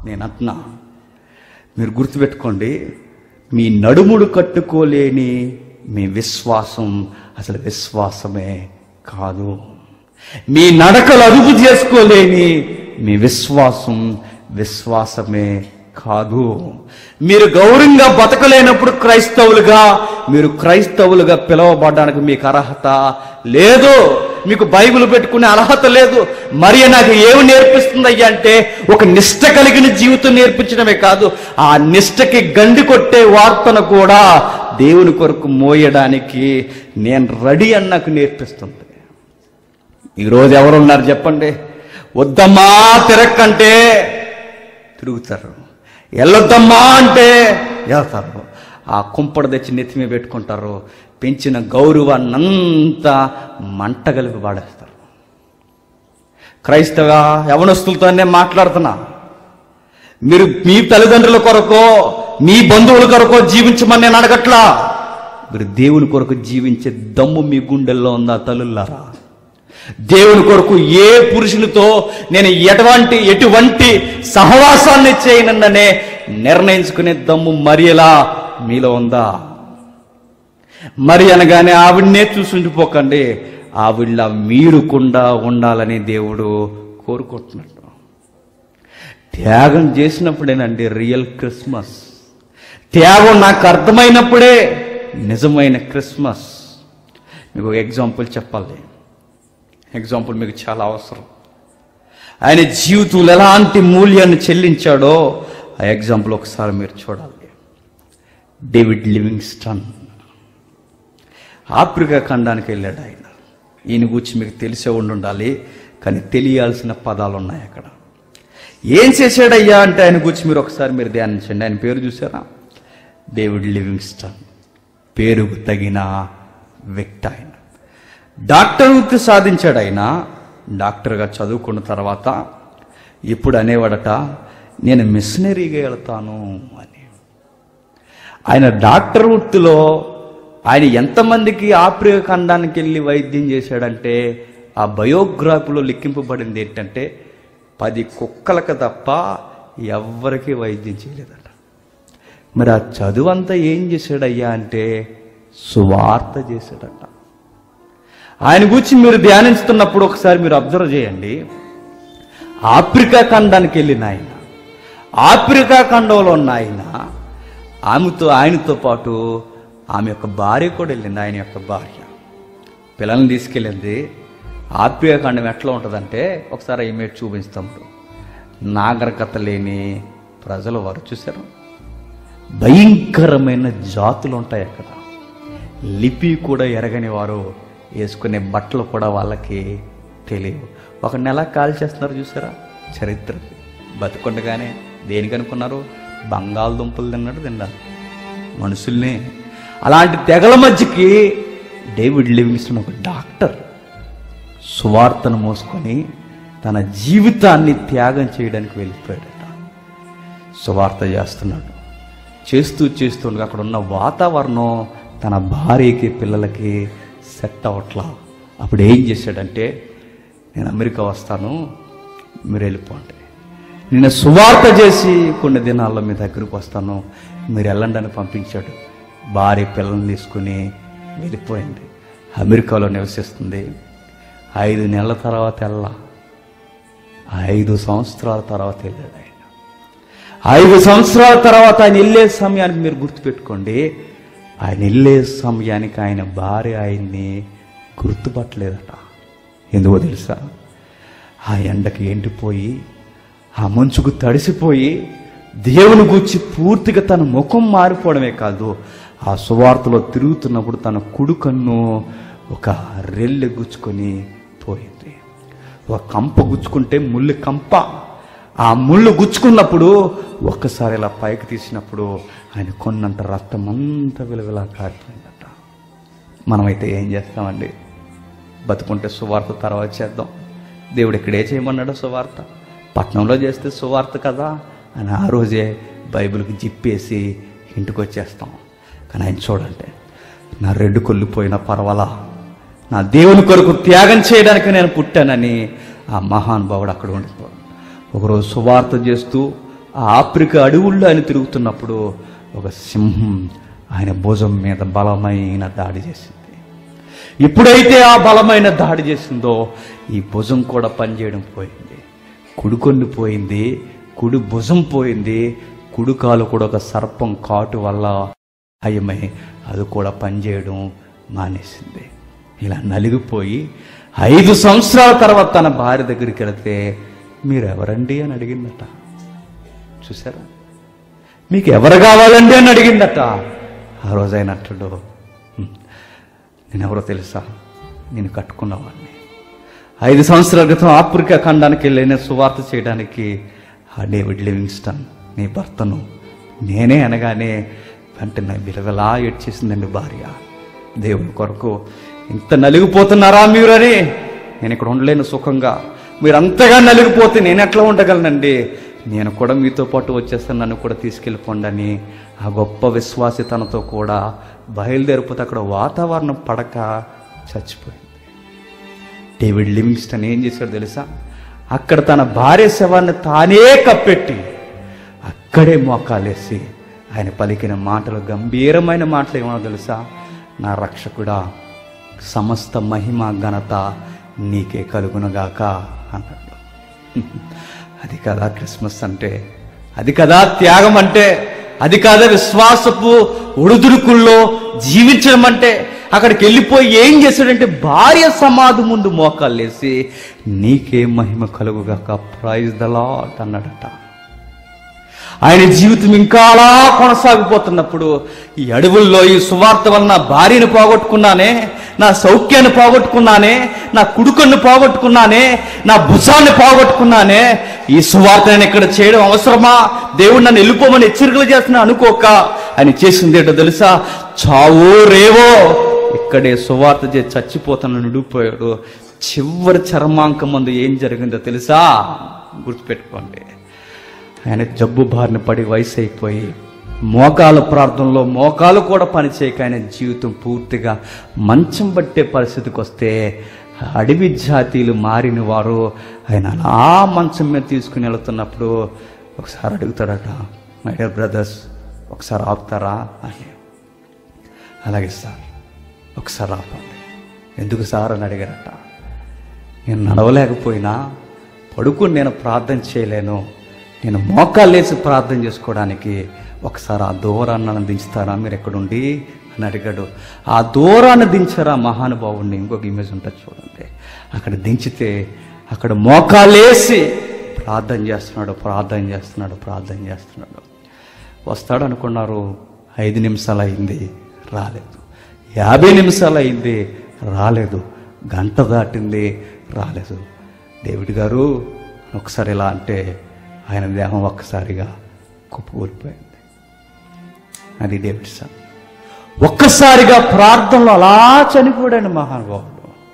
నేను అంటున్నా మీరు గుర్తుపెట్టుకోండి మీ నడుముడు కట్టుకోలేని మీ విశ్వాసం అసలు విశ్వాసమే కాదు మీ నడకలు అదుపు చేసుకోలేని మీ విశ్వాసం విశ్వాసమే కాదు మీరు గౌరవంగా బతకలేనప్పుడు క్రైస్తవులుగా మీరు క్రైస్తవులుగా పిలువబడడానికి మీకు అర్హత లేదు మీకు బైబిల్ పెట్టుకునే అర్హత లేదు మరి నాకు ఏమి నేర్పిస్తుందయ్యా అంటే ఒక నిష్ట కలిగిన జీవితం నేర్పించడమే కాదు ఆ నిష్టకి గండి కొట్టే వార్తను కూడా దేవుని కొరకు మోయడానికి నేను రెడీ అని నాకు నేర్పిస్తుంది ఈరోజు ఎవరున్నారు చెప్పండి వద్దమ్మా తిరక్కంటే తిరుగుతారు వెళ్ళొద్దమ్మా అంటే వెళ్తారు ఆ కుంపడు తెచ్చి నెత్తి మీద పెట్టుకుంటారు పెంచిన గౌరవాన్నంతా మంట కలిపి పాడేస్తారు క్రైస్తవ యవనస్తులతోనే మాట్లాడుతున్నా మీరు మీ తల్లిదండ్రుల కొరకో మీ బంధువుల కొరకో జీవించమని నేను అడగట్లా మీరు దేవుని కొరకు జీవించే దమ్ము మీ గుండెల్లో ఉందా తల్లులారా దేవుని కొరకు ఏ పురుషునితో నేను ఎటువంటి ఎటువంటి సహవాసాన్ని చేయనన్ననే నిర్ణయించుకునే దమ్ము మరియలా మీలో ఉందా మరి అనగానే ఆవిడనే చూసి ఉండిపోకండి ఆవిడ మీరుకుండా ఉండాలని దేవుడు కోరుకుంటున్నాడు త్యాగం చేసినప్పుడేనండి రియల్ క్రిస్మస్ త్యాగం నాకు అర్థమైనప్పుడే నిజమైన క్రిస్మస్ మీకు ఒక ఎగ్జాంపుల్ చెప్పాలి ఎగ్జాంపుల్ మీకు చాలా అవసరం ఆయన జీవితంలో ఎలాంటి మూల్యాన్ని చెల్లించాడో ఆ ఎగ్జాంపుల్ ఒకసారి మీరు చూడాలి డేవిడ్ లివింగ్స్టన్ ఆఫ్రికా ఖండానికి వెళ్ళాడు ఆయన ఈయన గురించి మీకు తెలిసే ఉండి ఉండాలి కానీ తెలియాల్సిన పదాలు ఉన్నాయి అక్కడ ఏం చేశాడయ్యా అంటే ఆయన గురించి మీరు ఒకసారి మీరు ధ్యానించండి ఆయన పేరు చూసారా డేవిడ్ లివింగ్స్టన్ పేరుకు తగిన వ్యక్తి ఆయన డాక్టర్ వృత్తి సాధించాడు ఆయన డాక్టర్గా చదువుకున్న తర్వాత ఇప్పుడు అనేవాడట నేను మిషనరీగా వెళ్తాను అని ఆయన డాక్టర్ వృత్తిలో ఆయన ఎంతమందికి ఆఫ్రికా ఖండానికి వెళ్ళి వైద్యం చేశాడంటే ఆ బయోగ్రఫీలో లిఖింపబడింది ఏంటంటే పది కుక్కలకు తప్ప ఎవ్వరికీ వైద్యం చేయలేదట మరి ఆ చదువు అంతా ఏం చేశాడయ్యా అంటే సువార్త చేశాడట ఆయన గురించి మీరు ధ్యానిస్తున్నప్పుడు ఒకసారి మీరు అబ్జర్వ్ చేయండి ఆఫ్రికా ఖండానికి వెళ్ళిన ఆయన ఆఫ్రికా ఖండంలో ఉన్న ఆయన ఆమెతో ఆయనతో పాటు ఆమె యొక్క భార్య కూడా వెళ్ళింది ఆయన యొక్క భార్య పిల్లల్ని తీసుకెళ్ళింది ఆఫ్రికా ఖండం ఎట్లా ఉంటుందంటే ఒకసారి ఆ ఇమేజ్ చూపిస్తాం నాగరికత లేని ప్రజలు వారు చూశారు భయంకరమైన జాతులు ఉంటాయి అక్కడ లిపి కూడా ఎరగని వారు వేసుకునే బట్టలు కూడా వాళ్ళకి తెలియవు ఒక నెల కాల్ చేస్తున్నారు చూసారా చరిత్ర బతుకుండగానే దేనికి అనుకున్నారు బంగాళదుంపలు తిన్నాడు తిన్నారు మనుషుల్ని అలాంటి తెగల మధ్యకి డేవిడ్ లివింగ్స్టన్ ఒక డాక్టర్ సువార్తను మోసుకొని తన జీవితాన్ని త్యాగం చేయడానికి వెళ్ళిపోయాడట సువార్త చేస్తున్నాడు చేస్తూ చేస్తుండగా అక్కడ ఉన్న వాతావరణం తన భార్యకి పిల్లలకి సెట్ అవట్లా అప్పుడు ఏం చేశాడంటే నేను అమెరికా వస్తాను మీరు వెళ్ళిపోండి నేను సువార్త చేసి కొన్ని దినాల్లో మీ దగ్గరకు వస్తాను మీరు వెళ్ళండి అని పంపించాడు భార్య పిల్లల్ని తీసుకుని వెళ్ళిపోయింది అమెరికాలో నివసిస్తుంది ఐదు నెలల తర్వాత వెళ్ళా ఐదు సంవత్సరాల తర్వాత వెళ్ళాడు ఆయన ఐదు సంవత్సరాల తర్వాత ఆయన వెళ్ళే సమయానికి మీరు గుర్తుపెట్టుకోండి ఆయన వెళ్ళే సమయానికి ఆయన భార్య ఆయన్ని గుర్తుపట్టలేదట ఎందుకో తెలుసా ఆ ఎండకి ఎండిపోయి ఆ మంచుకు తడిసిపోయి దేవుని గూర్చి పూర్తిగా తన ముఖం మారిపోవడమే కాదు ఆ సువార్తలో తిరుగుతున్నప్పుడు తన కుడి కన్ను ఒక రెల్లె గుచ్చుకొని పోయింది ఒక కంప గుచ్చుకుంటే ముళ్ళు కంప ఆ ముళ్ళు గుచ్చుకున్నప్పుడు ఒక్కసారి ఇలా పైకి తీసినప్పుడు ఆయన కొన్నంత రక్తం అంతా విలువలా కారిపోయిందట మనమైతే ఏం చేస్తామండి బతుకుంటే సువార్త తర్వాత చేద్దాం దేవుడు ఇక్కడే చేయమన్నాడు సువార్త పట్నంలో చేస్తే సువార్త కదా అని ఆ రోజే బైబిల్కి జిప్పేసి ఇంటికి వచ్చేస్తాం కానీ ఆయన చూడండి నా రెడ్డు కొల్లిపోయిన పర్వాలా నా దేవుని కొరకు త్యాగం చేయడానికి నేను పుట్టానని ఆ మహానుభావుడు అక్కడ ఉండిపోయాడు ఒకరోజు సువార్త చేస్తూ ఆ ఆఫ్రికా అడవుల్లో ఆయన తిరుగుతున్నప్పుడు ఒక సింహం ఆయన భుజం మీద బలమైన దాడి చేసింది ఎప్పుడైతే ఆ బలమైన దాడి చేసిందో ఈ భుజం కూడా పనిచేయడం పోయింది కుడుకొన్ని పోయింది కుడి భుజం పోయింది కుడి కాలు కూడా ఒక సర్పం కాటు వల్ల అయ్యమై అది కూడా పనిచేయడం మానేసింది ఇలా నలిగిపోయి ఐదు సంవత్సరాల తర్వాత తన భార్య దగ్గరికి వెళితే మీరెవరండి అని అడిగిందట చూసారా మీకు ఎవరు కావాలండి అని అడిగిందట ఆ రోజు ఆయన అంటాడు "హ్మ్, నేనెవరో తెలుసా నేను కట్టుకున్నవాడిని ఐదు సంవత్సరాల క్రితం ఆఫ్రికా ఖండానికి వెళ్ళిన సువార్త చేయడానికి ఆ డేవిడ్ లివింగ్స్టన్ నీ భర్తను నేనే అనగానే వెంటనే విలవలా ఏడ్చేసిందండి భార్య దేవుని కొరకు ఇంత నలిగిపోతున్నారా మీరు అని నేను ఇక్కడ ఉండలేను సుఖంగా మీరు అంతగా నలిగిపోతే నేను ఎట్లా ఉండగలనండి నేను కూడా మీతో పాటు వచ్చేస్తాను నన్ను కూడా తీసుకెళ్ళిపోండి అని ఆ గొప్ప విశ్వాసి తనతో కూడా బయలుదేరిపోతే అక్కడ వాతావరణం పడక చచ్చిపోయింది డేవిడ్ లివింగ్స్టన్ ఏం చేశాడు తెలుసా అక్కడ తన భార్య శవాన్ని తానే కప్పెట్టి అక్కడే మోకాలేసి ఆయన పలికిన మాటలు గంభీరమైన మాటలు ఏమో తెలుసా నా రక్షకుడా సమస్త మహిమ ఘనత నీకే కలుగునగాక అన్నాడు అది కదా క్రిస్మస్ అంటే అది కదా త్యాగం అంటే అది కదా విశ్వాసపు ఒడుదుడుకుల్లో జీవించడం అంటే అక్కడికి వెళ్ళిపోయి ఏం చేశాడంటే భార్య సమాధి ముందు మోకాళ్ళేసి నీకే మహిమ కలుగుగాక ప్రైజ్ ద లాట్ అన్నాడట ఆయన జీవితం ఇంకా అలా కొనసాగిపోతున్నప్పుడు ఈ అడవుల్లో ఈ సువార్త వల్ల నా భార్యను పోగొట్టుకున్నానే నా సౌఖ్యాన్ని పోగొట్టుకున్నానే నా కుడుకన్ను పోగొట్టుకున్నానే నా భుజాన్ని పోగొట్టుకున్నానే ఈ సువార్త నేను ఇక్కడ చేయడం అవసరమా దేవుడు నన్ను వెళ్ళిపోమని హెచ్చరికలు చేస్తున్నా అనుకోక ఆయన చేసింది ఏంటో తెలుసా చావో రేవో ఇక్కడే సువార్త చేసి చచ్చిపోతాను నిడిపోయాడు చివరి చర్మాంకం ముందు ఏం జరిగిందో తెలుసా గుర్తుపెట్టుకోండి ఆయన జబ్బు బారిన పడి వయసు అయిపోయి మోకాల ప్రార్థనలో మోకాలు కూడా పనిచేయక ఆయన జీవితం పూర్తిగా మంచం పట్టే పరిస్థితికి వస్తే అడవి జాతీయులు మారిన వారు ఆయన అలా మంచం మీద తీసుకుని వెళుతున్నప్పుడు ఒకసారి అడుగుతాడట మై డియర్ బ్రదర్స్ ఒకసారి ఆపుతారా అని అలాగే సార్ ఒకసారి ఆపండి ఎందుకు సార్ అని అడిగారట నేను నడవలేకపోయినా పడుకుని నేను ప్రార్థన చేయలేను నేను మోకాళ్ళేసి ప్రార్థన చేసుకోవడానికి ఒకసారి ఆ దూరాన్ని నన్ను దించుతారా మీరు ఎక్కడుండి అని అడిగాడు ఆ దూరాన్ని దించారా మహానుభావుడిని ఇంకొక ఇమేజ్ ఉంటుంది చూడండి అక్కడ దించితే అక్కడ మోకాళ్ళేసి ప్రార్థన చేస్తున్నాడు ప్రార్థన చేస్తున్నాడు ప్రార్థన చేస్తున్నాడు వస్తాడు అనుకున్నారు ఐదు నిమిషాలు అయింది రాలేదు యాభై నిమిషాలు అయింది రాలేదు గంట దాటింది రాలేదు డేవిడ్ గారు ఒకసారి ఇలా అంటే ఆయన దేహం ఒక్కసారిగా కుప్పకూలిపోయింది అది డేవిడ్ సార్ ఒక్కసారిగా ప్రార్థనలో అలా చనిపోయాడు మహానుభావుడు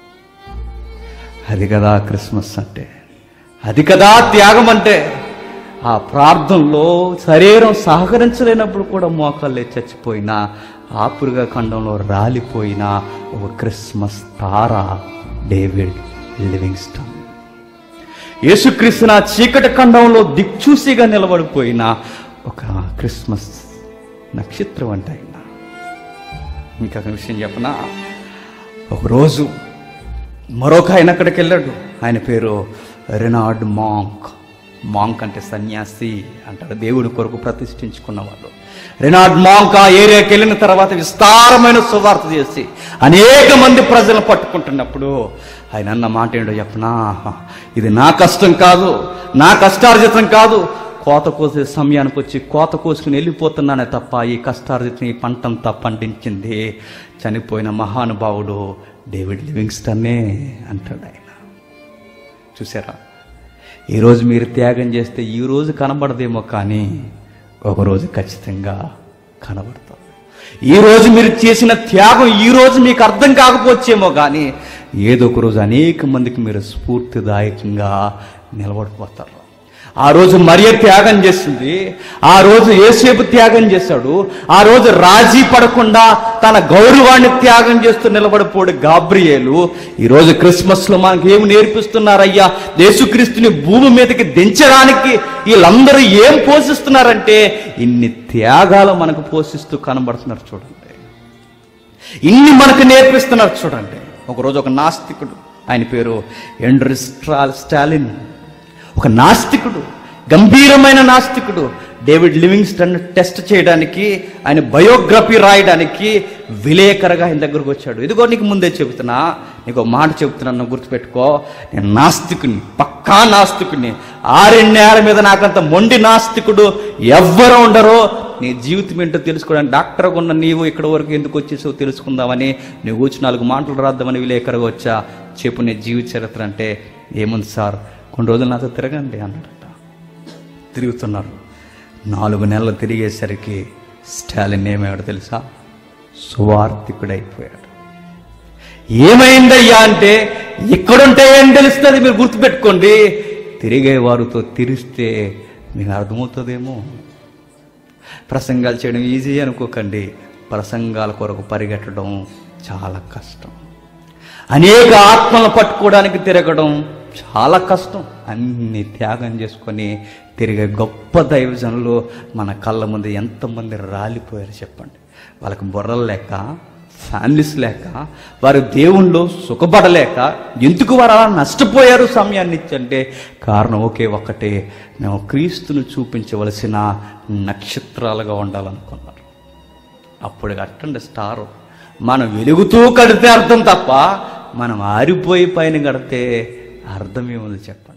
అది కదా క్రిస్మస్ అంటే అది కదా త్యాగం అంటే ఆ ప్రార్థనలో శరీరం సహకరించలేనప్పుడు కూడా మోకాళ్ళే చచ్చిపోయిన ఆపురుగా ఖండంలో రాలిపోయిన ఒక క్రిస్మస్ తార డేవిడ్ లివింగ్స్టన్ యేసుక్రీస్తు నా చీకటి ఖండంలో దిక్చూసిగా నిలబడిపోయిన ఒక క్రిస్మస్ నక్షత్రం అంటే ఆయన మీకు ఒక విషయం చెప్పనా ఒకరోజు మరొక ఆయన అక్కడికి వెళ్ళాడు ఆయన పేరు రెనార్డ్ మాంక్ మాంక్ అంటే సన్యాసి అంటాడు దేవుడి కొరకు ప్రతిష్ఠించుకున్నవాడు రెనార్డ్ మాంక్ ఆ ఏరియాకి వెళ్ళిన తర్వాత విస్తారమైన సువార్త చేసి అనేక మంది ప్రజలను పట్టుకుంటున్నప్పుడు ఆయన అన్న మాట ఏంటో చెప్పనా ఇది నా కష్టం కాదు నా కష్టార్జితం కాదు కోత కోసే సమయానికి వచ్చి కోత కోసుకుని వెళ్ళిపోతున్నానే తప్ప ఈ కష్టార్జితం ఈ పంటంతా పండించింది చనిపోయిన మహానుభావుడు డేవిడ్ లివింగ్స్టన్నే అంటాడు ఆయన చూసారా ఈరోజు మీరు త్యాగం చేస్తే ఈ రోజు కనబడదేమో కానీ ఒకరోజు ఖచ్చితంగా కనబడతాం ఈ రోజు మీరు చేసిన త్యాగం ఈ రోజు మీకు అర్థం కాకపోవచ్చేమో కానీ ఏదో ఒక రోజు అనేక మందికి మీరు స్ఫూర్తిదాయకంగా నిలబడిపోతారు ఆ రోజు మరియ త్యాగం చేసింది ఆ రోజు ఏసేపు త్యాగం చేశాడు ఆ రోజు రాజీ పడకుండా తన గౌరవాన్ని త్యాగం చేస్తూ నిలబడిపోడు గాబ్రియేలు ఈ రోజు క్రిస్మస్ లో మనకి ఏమి నేర్పిస్తున్నారయ్యా యేసుక్రీస్తుని భూమి మీదకి దించడానికి వీళ్ళందరూ ఏం పోషిస్తున్నారంటే ఇన్ని త్యాగాలు మనకు పోషిస్తూ కనబడుతున్నారు చూడండి ఇన్ని మనకు నేర్పిస్తున్నారు చూడండి ఒకరోజు ఒక నాస్తికుడు ఆయన పేరు ఎండ్రి స్ట్రా స్టాలిన్ ఒక నాస్తికుడు గంభీరమైన నాస్తికుడు డేవిడ్ లివింగ్స్టన్ టెస్ట్ చేయడానికి ఆయన బయోగ్రఫీ రాయడానికి విలేకరగా ఆయన దగ్గరకు వచ్చాడు ఇదిగో నీకు ముందే చెబుతున్నా నీకు ఒక మాట చెబుతున్నాను గుర్తుపెట్టుకో నేను నాస్తికుని పక్కా నాస్తికుని ఆరెన్నేళ్ల మీద నాకంత మొండి నాస్తికుడు ఎవ్వరు ఉండరో నీ జీవితం ఏంటో తెలుసుకోవడానికి డాక్టర్ ఉన్న నీవు ఇక్కడ వరకు ఎందుకు వచ్చేసావు తెలుసుకుందామని నువ్వు కూర్చు నాలుగు మాటలు రాద్దామని విలేకరగా వచ్చా చెప్పు నీ జీవిత చరిత్ర అంటే ఏముంది సార్ కొన్ని రోజులు నాతో తిరగండి అన్నాడట తిరుగుతున్నారు నాలుగు నెలలు తిరిగేసరికి స్టాలిన్ ఏమయ్యాడు తెలుసా సువార్థికుడైపోయాడు ఏమైందయ్యా అంటే ఇక్కడుంటే ఏం తెలుస్తుంది మీరు గుర్తుపెట్టుకోండి తిరిగే వారితో తిరిస్తే మీకు అర్థమవుతుందేమో ప్రసంగాలు చేయడం ఈజీ అనుకోకండి ప్రసంగాల కొరకు పరిగెట్టడం చాలా కష్టం అనేక ఆత్మలను పట్టుకోవడానికి తిరగడం చాలా కష్టం అన్ని త్యాగం చేసుకొని తిరిగే గొప్ప దైవజనులు మన కళ్ళ ముందు ఎంతమంది రాలిపోయారు చెప్పండి వాళ్ళకి బుర్రలు లేక ఫ్యామిలీస్ లేక వారు దేవుణ్ణిలో సుఖపడలేక ఎందుకు వారు అలా నష్టపోయారు సమయాన్ని ఇచ్చంటే కారణం ఒకే ఒక్కటే మేము క్రీస్తును చూపించవలసిన నక్షత్రాలుగా ఉండాలనుకున్నారు అప్పుడు కట్టండి స్టారు మనం వెలుగుతూ కడితే అర్థం తప్ప మనం ఆరిపోయి పైన కడితే అర్థమేముంది చెప్పండి